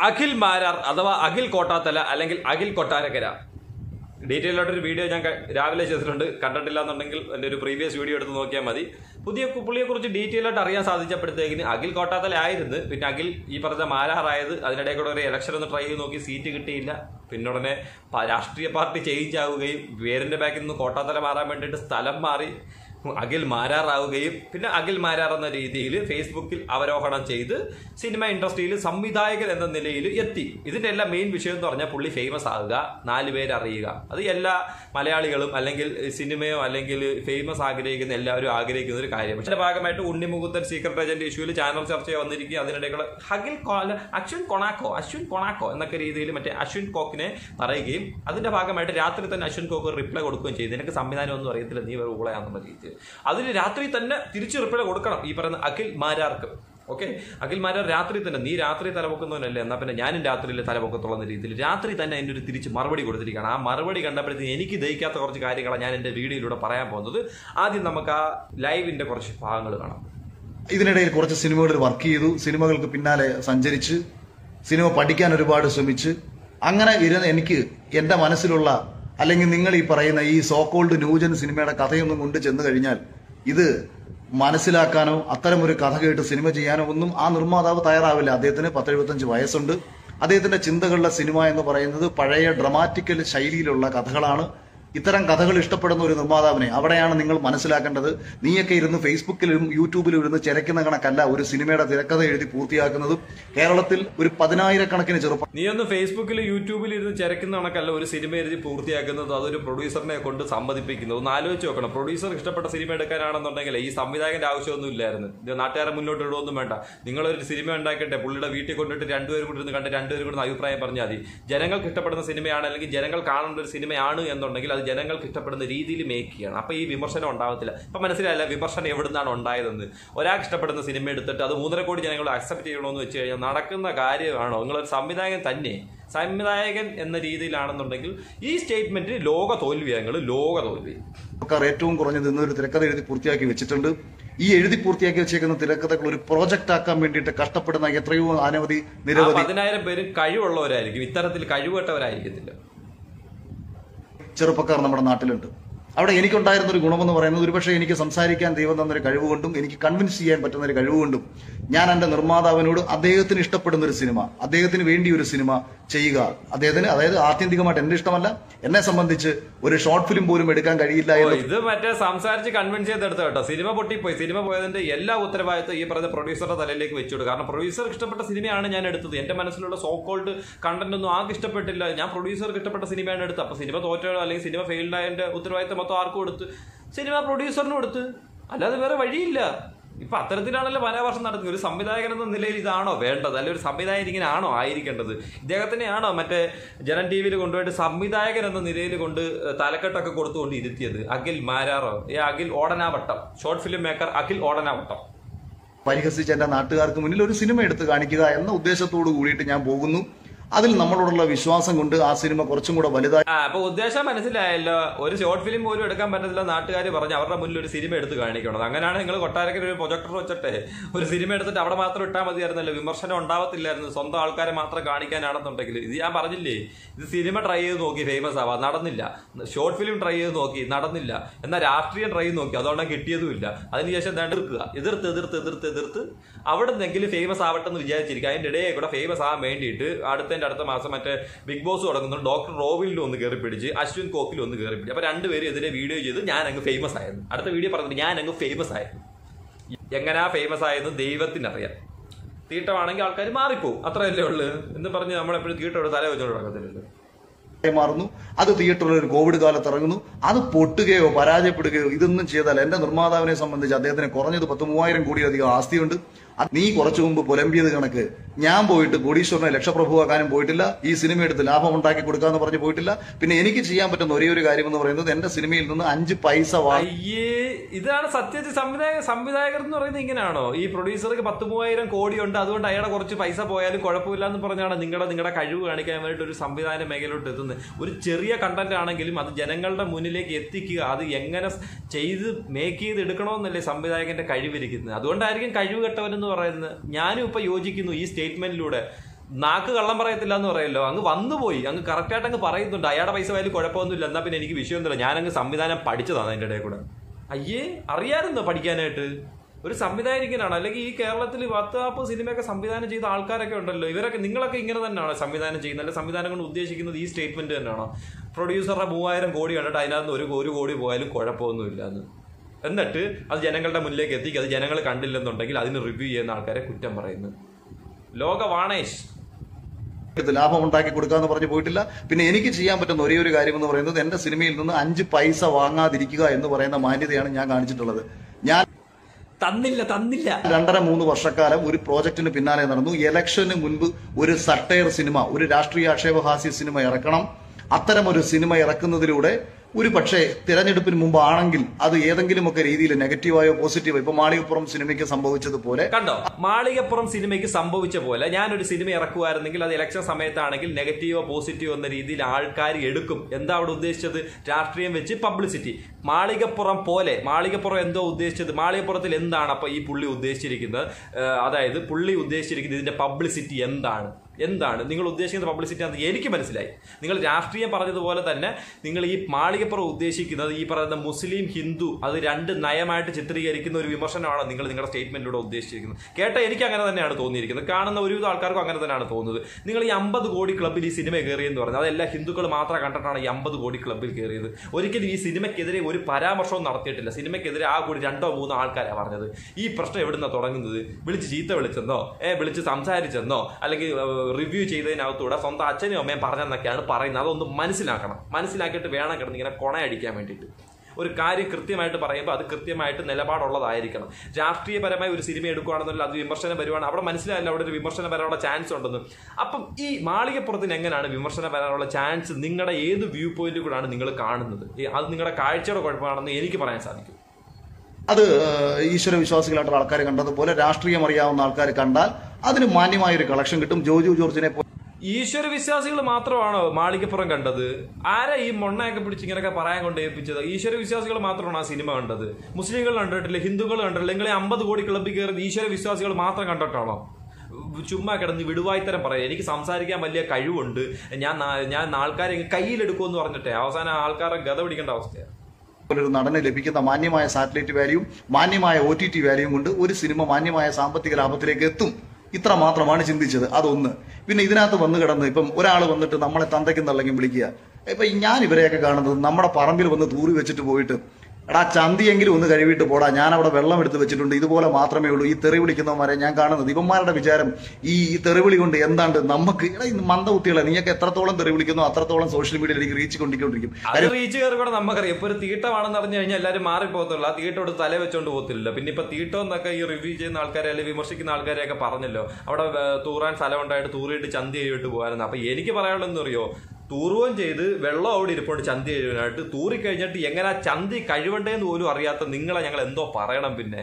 അഖിൽ മാരാർ അഥവാ അഖിൽ കോട്ടാത്തല അല്ലെങ്കിൽ അഖിൽ കൊട്ടാരക്കര ഡീറ്റെയിൽ ആയിട്ടൊരു വീഡിയോ ഞാൻ ക- രാവിലെ ചെയ്തിട്ടുണ്ട് കണ്ടിട്ടില്ല എന്നുണ്ടെങ്കിൽ എൻ്റെ ഒരു പ്രീവിയസ് വീഡിയോ എടുത്ത് നോക്കിയാൽ മതി പുതിയ പുള്ളിയെ കുറിച്ച് ഡീറ്റെയിൽ ആയിട്ട് അറിയാൻ സാധിച്ചപ്പോഴത്തേക്കിന് അഖിൽ കോട്ടാത്തല ആയിരുന്നു പിന്നെ അഖിൽ ഈ പറഞ്ഞ മാരാറായത് അതിനിടെ കൂടെ ഒരു ഇലക്ഷൻ ഒന്ന് ട്രൈ ചെയ്ത് നോക്കി സീറ്റ് കിട്ടിയില്ല പിന്നെ ഉടനെ പ- രാഷ്ട്രീയ പാർട്ടി ചേഞ്ച് ആവുകയും പേരിന്റെ ബാക്കിൽ നിന്ന് കോട്ടാത്തല മാറാൻ വേണ്ടിയിട്ട് സ്ഥലം മാറി അഖിൽ മാരാറാവുകയും പിന്നെ അഖിൽ മാരാർ എന്ന രീതിയിൽ ഫേസ്ബുക്കിൽ അവരോഹണം ചെയ്ത് സിനിമ ഇൻഡസ്ട്രിയിൽ സംവിധായകൻ എന്ന നിലയിൽ എത്തി ഇതിന്റെ എല്ലാം മെയിൻ വിഷയം എന്ന് പറഞ്ഞാൽ പുള്ളി ഫേമസ് ആകുക നാല് പേര് അറിയുക അത് എല്ലാ മലയാളികളും അല്ലെങ്കിൽ സിനിമയോ അല്ലെങ്കിൽ ഫേമസ് ആഗ്രഹിക്കുന്ന എല്ലാവരും ആഗ്രഹിക്കുന്ന ഒരു കാര്യം പക്ഷേ ഭാഗമായിട്ട് ഉണ്ണിമുകുന്ദൻ സീക്രട്ട് ഏജന്റ് ഇഷ്യൂവിൽ ചാനൽ ചർച്ച വന്നിരിക്കുക അതിനിടയ്ക്കുള്ള അഖിൽ കോ- അശ്വിൻ കൊണാക്കോ അശ്വിൻ കൊണാക്കോ എന്നൊക്കെ രീതിയിൽ മറ്റേ അശ്വിൻ കോക്കിനെ പറയുകയും അതിന്റെ ഭാഗമായിട്ട് രാത്രി തന്നെ അശ്വിൻ കോക്ക് ഒരു റിപ്ലൈ കൊടുക്കുകയും ചെയ്തു നിനക്ക് സംവിധാനം ഒന്നും അറിയത്തില്ല നീ വേറെ ഊളയാന്നുള്ള രീതിയിൽ അതിന് രാത്രി തന്നെ തിരിച്ച് റിപ്ലൈ കൊടുക്കണം ഈ പറയുന്ന അഖിൽ മാരാർക്ക് ഓക്കെ അഖിൽ മാരാർ രാത്രി തന്നെ നീ രാത്രി തലപൊക്കുന്നവനല്ലേ എന്നാ പിന്നെ ഞാനും രാത്രിയിൽ തലപൊക്കത്തുള്ള രീതിയിൽ രാത്രി തന്നെ അതിൻ്റെ ഒരു തിരിച്ച് മറുപടി കൊടുത്തിരിക്കുകയാണ് ആ മറുപടി കണ്ടപ്പോഴത്തേക്ക് എനിക്ക് ദഹിക്കാത്ത കുറച്ച് കാര്യങ്ങളാണ് ഞാൻ എൻ്റെ വീഡിയോയിലൂടെ പറയാൻ പോകുന്നത് ആദ്യം നമുക്ക് ആ ലൈവിന്റെ കുറച്ച് ഭാഗങ്ങൾ കാണാം ഇതിനിടയിൽ കുറച്ച് സിനിമകളിൽ വർക്ക് ചെയ്തു സിനിമകൾക്ക് പിന്നാലെ സഞ്ചരിച്ച് സിനിമ പഠിക്കാൻ ഒരുപാട് ശ്രമിച്ച് അങ്ങനെ ഇരുന്ന് എനിക്ക് എന്റെ മനസ്സിലുള്ള അല്ലെങ്കിൽ നിങ്ങൾ ഈ പറയുന്ന ഈ സോക്കോൾഡ് ന്യൂജൻ സിനിമയുടെ കഥയൊന്നും കൊണ്ട് ചെന്ന് കഴിഞ്ഞാൽ ഇത് മനസ്സിലാക്കാനോ അത്തരം ഒരു കഥ കേട്ട് സിനിമ ചെയ്യാനോ ഒന്നും ആ നിർമ്മാതാവ് തയ്യാറാവില്ല അദ്ദേഹത്തിന് പത്തെഴുപത്തഞ്ച് വയസ്സുണ്ട് അദ്ദേഹത്തിന്റെ ചിന്തകളുടെ സിനിമ എന്ന് പറയുന്നത് പഴയ ഡ്രമാറ്റിക്കൽ ശൈലിയിലുള്ള കഥകളാണ് ഇത്തരം കഥകൾ ഇഷ്ടപ്പെടുന്ന ഒരു നിർമ്മാതാവിനെ അവിടെയാണ് നിങ്ങൾ മനസ്സിലാക്കേണ്ടത് നീയൊക്കെ ഇരുന്ന് ഫേസ്ബുക്കിലും യൂട്യൂബിലും ഇരുന്ന് ചിരക്കുന്ന കണക്കല്ല ഒരു സിനിമയുടെ തിരക്കഥ എഴുതി പൂർത്തിയാക്കുന്നതും കേരളത്തിൽ ഒരു പതിനായിരക്കണക്കിന് ചെറുപ്പം നീ ഒന്ന് ഫേസ്ബുക്കിൽ യൂട്യൂബിൽ ഇരുന്ന് ചരക്കുന്ന കണക്കല്ല ഒരു സിനിമ എഴുതി പൂർത്തിയാക്കുന്നത് അതൊരു പ്രൊഡ്യൂസറിനെ കൊണ്ട് സമ്മതിപ്പിക്കുന്നത് ഒന്ന് ആലോചിച്ച് നോക്കണം പ്രൊഡ്യൂസർ ഇഷ്ടപ്പെട്ട സിനിമ എടുക്കാനാണെന്നുണ്ടെങ്കിൽ ഈ സംവിധായകന്റെ ആവശ്യമൊന്നും ഇല്ലായിരുന്നു ഇത് നാട്ടുകാരെ മുന്നോട്ട് ഇടുവൊന്നും വേണ്ട നിങ്ങളൊരു സിനിമ ഉണ്ടാക്കട്ടെ പുള്ളിയുടെ വീട്ടിൽ കൊണ്ടിട്ട് രണ്ടുപേരും കൂടി ഇരുന്ന് കണ്ട് രണ്ടുപേരും കൂടി ഒന്ന് അഭിപ്രായം പറഞ്ഞാൽ മതി ജനങ്ങൾക്ക് ഇഷ്ടപ്പെടുന്ന സിനിമയാണ് അല്ലെങ്കിൽ ജനങ്ങൾ കാണേണ്ട ഒരു സിനിമയാണ് എന്നുണ്ടെങ്കിൽ അത് ജനങ്ങൾക്ക് ഇഷ്ടപ്പെടുന്ന രീതിയിൽ മേക്ക് ചെയ്യണം അപ്പൊ ഈ വിമർശനം ഉണ്ടാവത്തില്ല ഇപ്പൊ മനസ്സിലായില്ല വിമർശനം എവിടുന്നാണ് ഉണ്ടായതെന്ന് ഒരാൾക്ക് ഇഷ്ടപ്പെടുന്ന സിനിമ എടുത്തിട്ട് അത് മൂന്നര കോടി ജനങ്ങൾ അക്സെപ്റ്റ് ചെയ്യണമെന്ന് വെച്ച് കഴിഞ്ഞാൽ നടക്കുന്ന കാര്യമാണോ നിങ്ങളൊരു സംവിധായകൻ തന്നെ സംവിധായകൻ എന്ന രീതിയിലാണെന്നുണ്ടെങ്കിൽ ഈ സ്റ്റേറ്റ്മെന്റ് ലോക തോൽവിയാണ് നിങ്ങൾ ലോക തോൽവി ആൾക്കാർ ഏറ്റവും കുറഞ്ഞത് ഇന്നൊരു തിരക്കഥ എഴുതി പൂർത്തിയാക്കി വെച്ചിട്ടുണ്ട് ഈ എഴുതി പൂർത്തിയാക്കി വെച്ചേക്കുന്ന തിരക്കഥകൾ ഒരു പ്രോജക്റ്റ് ആക്കാൻ വേണ്ടിയിട്ട് കഷ്ടപ്പെടുന്ന എത്രയോ അനവധി ആ നിരവധി പതിനായിരം പേര് കഴിവുള്ളവരായിരിക്കും ഇത്തരത്തിൽ കഴിവുകെട്ടവരായിരിക്കത്തില്ല ചെറുപ്പക്കാർ നമ്മുടെ നാട്ടിലുണ്ട് അവിടെ എനിക്കുണ്ടായിരുന്ന ഒരു ഗുണമെന്ന് പറയുന്നത് ഒരുപക്ഷെ എനിക്ക് സംസാരിക്കാൻ ദൈവം തന്നൊരു കഴിവ് കൊണ്ടും എനിക്ക് കൺവിൻസ് ചെയ്യാൻ പറ്റുന്ന ഒരു കഴിവ് കൊണ്ടും ഞാൻ എന്റെ നിർമ്മാതാവിനോട് അദ്ദേഹത്തിന് ഇഷ്ടപ്പെടുന്ന ഒരു സിനിമ അദ്ദേഹത്തിന് വേണ്ടി ഒരു സിനിമ ചെയ്യുക അദ്ദേഹത്തിന് അതായത് ആത്യന്തികമായിട്ട് എന്റെ ഇഷ്ടമല്ല എന്നെ സംബന്ധിച്ച് ഒരു ഷോർട്ട് ഫിലിം പോലും എടുക്കാൻ കഴിയില്ല ഓ, എന്ന് ഇത് മറ്റേ സംസാരിച്ച് കൺവിൻസ് ചെയ്തെടുത്ത കേട്ടോ സിനിമ പൊട്ടിപ്പോയി സിനിമ പോയതിന്റെ എല്ലാ ഉത്തരവാദിത്വം ഈ പറഞ്ഞ പ്രൊഡ്യൂസറുടെ തലയിലേക്ക് വെച്ചുവിടും കാരണം പ്രൊഡ്യൂസർക്ക് ഇഷ്ടപ്പെട്ട സിനിമയാണ് ഞാൻ എടുത്തത് എന്റെ മനസ്സിലുള്ള സോ കോൾഡ് കണ്ടന്റ് ഒന്നും ആർക്കും ഇഷ്ടപ്പെട്ടില്ല ഞാൻ പ്രൊഡ്യൂസർക്ക് ഇഷ്ടപ്പെട്ട സിനിമയാണ് എടുത്തത് അപ്പൊ സിനിമ തോറ്റോ അല്ലെങ്കിൽ സിനിമ ഫെയിൽഡ് ആയതിന്റെ ഉത്തരവാദിത്തം മൊത്തം ആർക്കും കൊടുത്ത് സിനിമ പ്രൊഡ്യൂസറിനും കൊടുത്ത് അല്ലാതെ വേറെ വഴിയില്ല ഇപ്പൊ അത്തരത്തിലാണല്ലോ പരാമർശം നടത്തുന്നത് ഒരു സംവിധായകൻ എന്ന നിലയിൽ ഇതാണോ വേണ്ടത് അല്ലെങ്കിൽ ഒരു സംവിധായകൻ ഇങ്ങനെ ആണോ ആയിരിക്കേണ്ടത് ഇദ്ദേഹത്തിനെയാണോ മറ്റേ ജനൻ ടി വിയിൽ കൊണ്ടുപോയിട്ട് സംവിധായകൻ എന്ന നിലയിൽ കൊണ്ട് തലക്കെട്ടൊക്കെ കൊടുത്തുകൊണ്ട് ഇരുത്തിയത് അഖിൽ മാരാറോ ഏ Akhil Odanavattam short film maker Akhil Odanavattam പരിഹസിച്ച് എന്റെ നാട്ടുകാർക്ക് മുന്നിൽ ഒരു സിനിമ എടുത്ത് കാണിക്കുക എന്ന ഉദ്ദേശത്തോടു കൂടിയിട്ട് ഞാൻ പോകുന്നു അതിൽ നമ്മളോടുള്ള വിശ്വാസം കൊണ്ട് ആ സിനിമ കുറച്ചും കൂടെ വലുതായി ആ അപ്പൊ ഉദ്ദേശം മനസ്സിലായല്ലോ ഒരു ഷോർട്ട് ഫിലിം പോലും എടുക്കാൻ പറ്റത്തില്ല നാട്ടുകാർ പറഞ്ഞ് അവരുടെ മുന്നിൽ ഒരു സിനിമ എടുത്ത് കാണിക്കണം അങ്ങനെയാണ് നിങ്ങൾ കൊട്ടാരക്കര ഒരു പ്രൊജക്ടർ വെച്ചിട്ട് ഒരു സിനിമ എടുത്തിട്ട് അവിടെ മാത്രം ഇട്ടാൽ മതിയായിരുന്നല്ലോ വിമർശനം ഉണ്ടാവത്തില്ലായിരുന്നു സ്വന്തം ആൾക്കാരെ മാത്രം കാണിക്കാനാണെന്നുണ്ടെങ്കിൽ ഇത് ഞാൻ പറഞ്ഞില്ലേ ഇത് സിനിമ ട്രൈ ചെയ്ത് നോക്കി ഫേമസ് ആവാ നടന്നില്ല ഷോർട്ട് ഫിലിം ട്രൈ ചെയ്ത് നോക്കി നടന്നില്ല എന്നാൽ രാഷ്ട്രീയം ട്രൈ ചെയ്ത് നോക്കി അതുകൊണ്ട് കിട്ടിയതുമില്ല അതിനുശേഷം എന്താ എതിർക്കുക എതിർത്ത് എതിർത്ത് എതിർത്ത് എതിർത്ത് അവിടെ നിന്നെങ്കിലും ഫേമസ് ആവട്ടെ എന്ന് വിചാരിച്ചിരിക്കുക അതിന്റെ ഇടയിൽ കൂടെ ഫേമസ് ആവാൻ വേണ്ടിയിട്ട് അടുത്തതിന്റെ അടുത്ത മാസം മറ്റേ ബിഗ് ബോസ് തുടങ്ങുന്നു ഡോക്ടർ റോവിലിൽ ഒന്ന് കയറി പിടിച്ച് അശ്വിൻ കോക്കിൽ ഒന്ന് കയറി പിടിച്ച് അപ്പൊ രണ്ടുപേരും എതിരെ വീഡിയോ ചെയ്ത് ഞാൻ അങ്ങ് ഫേമസ് ആയിരുന്നു അടുത്ത വീഡിയോ പറഞ്ഞിട്ട് ഞാൻ അങ്ങ് ഫേമസ് ആയിരുന്നു എങ്ങനെയാ ഫേമസ് ആയെന്ന് ദൈവത്തിനറിയാം തീട്ടമാണെങ്കിൽ ആൾക്കാർ മാറിപ്പോവും അത്രയല്ലേ ഉള്ളു എന്ന് പറഞ്ഞ് നമ്മളെപ്പോഴും തീട്ടോട് തല വെച്ചോണ്ട് നടക്കത്തില്ലല്ലോ മാറുന്നു അത് തിയേറ്ററിൽ ഒരു കോവിഡ് കാലത്ത് ഇറങ്ങുന്നു അത് പൊട്ടുകയോ പരാജയപ്പെടുകയോ ഇതൊന്നും ചെയ്താൽ എന്റെ നിർമ്മാതാവിനെ സംബന്ധിച്ച് അദ്ദേഹത്തിന് കുറഞ്ഞത് പത്ത് മൂവായിരം കോടിയധികം ആസ്തിയുണ്ട് അത് നീ കുറച്ചു മുമ്പ് പുലമ്പിയത് കണക്ക് ഞാൻ പോയിട്ട് കോടീശ്വരനെ ലക്ഷപ്രഭുവാക്കാനും പോയിട്ടില്ല ഈ സിനിമ എടുത്ത് ലാഭം ഉണ്ടാക്കി കൊടുക്കാന്ന് പറഞ്ഞ് പോയിട്ടില്ല പിന്നെ എനിക്ക് ചെയ്യാൻ പറ്റുന്ന ഒരേ ഒരു കാര്യം എന്ന് പറയുന്നത് എന്റെ സിനിമയിൽ നിന്ന് അഞ്ച് പൈസ വാങ്ങി അയ്യേ ഇതാണ് സത്യത്തിൽ സംവിധായക സംവിധായകർ എന്ന് പറയുന്നത് ഇങ്ങനെയാണോ ഈ പ്രൊഡ്യൂസർക്ക് പത്ത് മൂവായിരം കോടിയുണ്ട് അതുകൊണ്ട് അയാളെ കുറച്ച് പൈസ പോയാലും കുഴപ്പമില്ല എന്ന് പറഞ്ഞാണ് നിങ്ങളുടെ നിങ്ങളുടെ കഴിവ് കാണിക്കാൻ വേണ്ടിയിട്ട് ഒരു സംവിധാന മേഖലയിലോട്ട് എത്തുന്നത് ഒരു ചെറിയ കണ്ടന്റ് ആണെങ്കിലും അത് ജനങ്ങളുടെ മുന്നിലേക്ക് എത്തിക്കുക അത് എങ്ങനെ ചെയ്ത് മേക്ക് ചെയ്ത് എടുക്കണമെന്നല്ലേ സംവിധായകന്റെ കഴിവിരിക്കുന്നത് അതുകൊണ്ടായിരിക്കും കഴിവ് കെട്ടവൻ എന്ന് പറയുന്നത് ഞാനും ഇപ്പൊ യോജിക്കുന്നു ഈ സ്റ്റേറ്റ്മെന്റിലൂടെ നാക്ക് കള്ളം പറയത്തില്ല എന്ന് പറയല്ലോ അങ്ങ് വന്നുപോയി അങ്ങ് കറക്റ്റായിട്ട് അങ്ങ് പറയുന്നുണ്ട് അയാളുടെ പൈസ വായാലും കുഴപ്പമൊന്നുമില്ല എന്നാ പിന്നെ എനിക്ക് വിഷയമൊന്നുമില്ല ഞാനങ്ങ് സംവിധാനം പഠിച്ചതാണ് അതിന്റെ ഇടയിൽ കൂടെ അയ്യേ അറിയാമായിരുന്നോ പഠിക്കാനായിട്ട് ഒരു സംവിധായകനാണ് അല്ലെങ്കിൽ ഈ കേരളത്തിൽ പത്ത് നാൽപ്പത് സിനിമയൊക്കെ സംവിധാനം ചെയ്ത ആൾക്കാരൊക്കെ ഉണ്ടല്ലോ ഇവരൊക്കെ നിങ്ങളൊക്കെ ഇങ്ങനെ തന്നെയാണോ സംവിധാനം ചെയ്യുന്നത് അല്ലെ സംവിധാനം കൊണ്ട് ഉദ്ദേശിക്കുന്നത് ഈ സ്റ്റേറ്റ്മെന്റ് തന്നെയാണോ പ്രൊഡ്യൂസറുടെ മൂവായിരം കോടി കണ്ടിട്ട് അതിനകത്ത് ഒരു ഒരു കോടി പോയാലും കുഴപ്പമൊന്നുമില്ല എന്ന് എന്നിട്ട് അത് ജനങ്ങളുടെ മുന്നിലേക്ക് എത്തിക്കുക അത് ജനങ്ങൾ കണ്ടില്ലെന്നുണ്ടെങ്കിൽ അതിന് റിവ്യൂ ചെയ്യുന്ന ആൾക്കാരെ കുറ്റം പറയുന്നു ലോക വാണേഷ് ഇത് ലാഭം ഉണ്ടാക്കി കൊടുക്കാന്ന് പറഞ്ഞു പോയിട്ടില്ല പിന്നെ എനിക്ക് ചെയ്യാൻ പറ്റുന്ന ഒരേ ഒരു കാര്യം എന്ന് പറയുന്നത് എന്റെ സിനിമയിൽ നിന്ന് അഞ്ച് പൈസ വാങ്ങാതിരിക്കുക എന്ന് പറയുന്ന മാന്യതയാണ് ഞാൻ കാണിച്ചിട്ടുള്ളത് ഞാൻ തന്നില്ല തന്നില്ല രണ്ടര മൂന്ന് വർഷക്കാലം ഒരു പ്രോജക്റ്റിന് പിന്നാലെ നടന്നു ഇലക്ഷന് മുൻപ് ഒരു സട്ടയർ സിനിമ ഒരു രാഷ്ട്രീയ ആക്ഷേപഹാസ്യ സിനിമ ഇറക്കണം അത്തരം ഒരു സിനിമ ഇറക്കുന്നതിലൂടെ ഒരു പക്ഷേ തിരഞ്ഞെടുപ്പിന് മുമ്പാണെങ്കിൽ അത് ഏതെങ്കിലുമൊക്കെ രീതിയിൽ നെഗറ്റീവായോ പോസിറ്റീവോ ഇപ്പൊ മാളികപ്പുറം സിനിമയ്ക്ക് സംഭവിച്ചതുപോലെ കണ്ടോ മാളികപ്പുറം സിനിമയ്ക്ക് സംഭവിച്ച പോലെ ഞാനൊരു സിനിമ ഇറക്കുമായിരുന്നെങ്കിൽ അത് ഇലക്ഷൻ സമയത്താണെങ്കിൽ നെഗറ്റീവോ പോസിറ്റീവോ എന്ന രീതിയിൽ ആൾക്കാർ എടുക്കും എന്താ അവിടെ ഉദ്ദേശിച്ചത് രാഷ്ട്രീയം വെച്ച് പബ്ലിസിറ്റി മാളികപ്പുറം പോലെ മാളികപ്പുറം എന്തോ ഉദ്ദേശിച്ചത് മാളികപ്പുറത്തിൽ എന്താണ് അപ്പൊ ഈ പുള്ളി ഉദ്ദേശിച്ചിരിക്കുന്നത് ഏഹ് അതായത് പുള്ളി ഉദ്ദേശിച്ചിരിക്കുന്നത് ഇതിന്റെ പബ്ലിസിറ്റി എന്താണ് എന്താണ് നിങ്ങൾ ഉദ്ദേശിക്കുന്ന പബ്ലിസിറ്റി ആണെന്ന് എനിക്ക് മനസ്സിലായി നിങ്ങൾ രാഷ്ട്രീയം പറഞ്ഞതുപോലെ തന്നെ നിങ്ങൾ ഈ മാളികപ്പുറം ഉദ്ദേശിക്കുന്നത് ഈ പറയുന്ന മുസ്ലിം ഹിന്ദു അത് രണ്ട് നയമായിട്ട് ചിത്രീകരിക്കുന്ന ഒരു വിമർശനമാണ് നിങ്ങൾ നിങ്ങളുടെ സ്റ്റേറ്റ്മെന്റിലൂടെ ഉദ്ദേശിച്ചിരിക്കുന്നത് കേട്ട എനിക്ക് അങ്ങനെ തന്നെയാണ് തോന്നിയിരിക്കുന്നത് കാണുന്ന ഒരുവിധ ആൾക്കാർക്കും അങ്ങനെ തന്നെയാണ് തോന്നുന്നത് നിങ്ങൾ ഈ അമ്പത് കോടി ക്ലബ്ബിൽ ഈ സിനിമ കയറിയെന്ന് പറഞ്ഞത് അതെല്ലാം ഹിന്ദുക്കൾ മാത്രം കണ്ടിട്ടാണ് ഈ അമ്പത് കോടി ക്ലബ്ബിൽ കയറിയത് ഒരിക്കലും ഈ സിനിമയ്ക്കെതിരെ ഒരു പരാമർശവും നടത്തിയിട്ടില്ല സിനിമയ്ക്കെതിരെ ആ കൂടി രണ്ടോ മൂന്നോ ആൾക്കാരാണ് പറഞ്ഞത് ഈ പ്രശ്നം എവിടുന്നാണ് തുടങ്ങുന്നത് വിളിച്ച് ചീത്ത വിളിച്ചെന്നോ ഏ വിളിച്ച് സംസാരിച്ചെന്നോ അല്ലെങ്കിൽ റിവ്യൂ ചെയ്തതിനകത്തൂടെ സ്വന്തം അച്ഛനും അമ്മയും പറഞ്ഞെന്നൊക്കെയാണ് പറയുന്നത് അതൊന്ന് മനസ്സിലാക്കണം മനസ്സിലാക്കിയിട്ട് വേണം കിടന്ന് ഇങ്ങനെ കൊണയടിക്കാൻ വേണ്ടിയിട്ട് ഒരു കാര്യം കൃത്യമായിട്ട് പറയുമ്പോൾ അത് കൃത്യമായിട്ട് നിലപാടുള്ളതായിരിക്കണം രാഷ്ട്രീയപരമായ ഒരു സിനിമ എടുക്കുകയാണെന്നുള്ള അത് വിമർശനം വരുവാണ് അവിടെ മനസ്സിലായല്ലോ അവിടെ ഒരു വിമർശനം വരാനുള്ള ചാൻസ് ഉണ്ടെന്ന് അപ്പം ഈ മാളികപ്പുറത്തിന് എങ്ങനെയാണ് വിമർശനം വരാനുള്ള ചാൻസ് നിങ്ങളുടെ ഏത് വ്യൂ പോയിന്റ് കൂടാണ് നിങ്ങൾ കാണുന്നത് ഈ അത് നിങ്ങളുടെ കാഴ്ചയുടെ കുഴപ്പമാണെന്ന് എനിക്ക് പറയാൻ സാധിക്കും അത് ഏഹ്, ഈശ്വര വിശ്വാസികളായിട്ടുള്ള ആൾക്കാർ കണ്ടതുപോലെ രാഷ്ട്രീയം അറിയാവുന്ന ആൾക്കാർ കണ്ടാൽ അതിന് മാന്യമായ ഒരു കളക്ഷൻ കിട്ടും ജോജു ജോർജിനെ പോലെ ഈശ്വര വിശ്വാസികൾ മാത്രമാണോ മാളികപ്പുറം കണ്ടത് ആരാ ഈ മൊണ്ണയൊക്കെ പിടിച്ച് ഇങ്ങനെയൊക്കെ പറയാൻ കൊണ്ട് ഏൽപ്പിച്ചത് ഈശ്വര വിശ്വാസികൾ മാത്രമാണ് ആ സിനിമ കണ്ടത് മുസ്ലിങ്ങൾ കണ്ടിട്ടില്ല ഹിന്ദുക്കൾ കണ്ടിട്ടില്ല നിങ്ങൾ ഈ അമ്പത് കോടി ക്ലബ്ബിൽ കയറി ഈശ്വര വിശ്വാസികൾ മാത്രം കണ്ടിട്ടാണോ ചുമ്മാ കിടന്ന് വിടുവായിത്തരം പറയാം എനിക്ക് സംസാരിക്കാൻ വലിയ കഴിവുണ്ട് ഞാൻ നാ- ഞാൻ ആൾക്കാരെ കയ്യിലെടുക്കുമെന്ന് പറഞ്ഞിട്ടേ അവസാനം ആൾക്കാരെ ഗത പിടിക്കേണ്ട അവസ്ഥയാണ് ഒരു നടന് ലഭിക്കുന്ന മാന്യമായ സാറ്റലൈറ്റ് വാല്യൂവും മാന്യമായ ഒ ടി ടി വാല്യൂവും കൊണ്ട് ഒരു സിനിമ മാന്യമായ സാമ്പത്തിക ലാഭത്തിലേക്ക് എത്തും ഇത്ര മാത്രമാണ് ചിന്തിച്ചത് അതൊന്ന് പിന്നെ ഇതിനകത്ത് വന്ന് കിടന്ന് ഇപ്പം ഒരാൾ വന്നിട്ട് നമ്മളെ തന്തയ്ക്കും തള്ളയ്ക്കും വിളിക്കുക ഇപ്പൊ ഞാൻ ഇവരെയൊക്കെ കാണുന്നത് നമ്മുടെ പറമ്പിൽ വന്ന് തൂറി വെച്ചിട്ട് പോയിട്ട് എടാ ചന്തിയെങ്കിലും ഒന്ന് കഴുകിയിട്ട് പോടാ ഞാൻ അവിടെ വെള്ളം എടുത്ത് വെച്ചിട്ടുണ്ട് ഇതുപോലെ മാത്രമേ ഉള്ളൂ ഈ തെറി വിളിക്കുന്നവന്മാരെ ഞാൻ കാണുന്നത് ഇവന്മാരുടെ വിചാരം ഈ ഈ തെറിവിളി കൊണ്ട് എന്താണ്ട് നമുക്ക് എടാ ഈ മന്ദബുദ്ധികളെ നീയൊക്കെ എത്രത്തോളം തെറി വിളിക്കുന്നു അത്രത്തോളം സോഷ്യൽ മീഡിയയിലേക്ക് റീച്ച് കൊണ്ടിരിക്കും അത് റീച്ച് കയറി കൂടെ നമുക്കറിയാം ഇപ്പൊ ഒരു തീട്ടമാണെന്ന് അറിഞ്ഞു കഴിഞ്ഞാൽ എല്ലാവരും മാറി പോകത്തുള്ളൂ ആ തീട്ടം എടുത്ത് തല വെച്ചോണ്ട് പോകത്തില്ല പിന്നെ ഇപ്പൊ തീട്ടം എന്നൊക്കെ ഈ റിവ്യൂ ചെയ്യുന്ന ആൾക്കാരെ അല്ലെങ്കിൽ വിമർശിക്കുന്ന ആൾക്കാരെയൊക്കെ പറഞ്ഞല്ലോ അവിടെ ഏർ, തൂറാൻ സ്ഥലം ഉണ്ടായിട്ട് തൂറിയിട്ട് ചന്തി കഴിവിട്ട് പോകാനെന്ന് അപ്പൊ എനിക്ക് പറയാനുള്ളതെന്ന് അറിയോ തൂറുകയും ചെയ്ത് വെള്ളം അവിടെ ഇരിപ്പുണ്ട് ചന്തി കഴിവാനായിട്ട് തൂറി കഴിഞ്ഞിട്ട് എങ്ങനെ ആ ചന്തി കഴിവണ്ടേന്ന് പോലും അറിയാത്ത നിങ്ങളെ ഞങ്ങൾ എന്തോ പറയണം പിന്നെ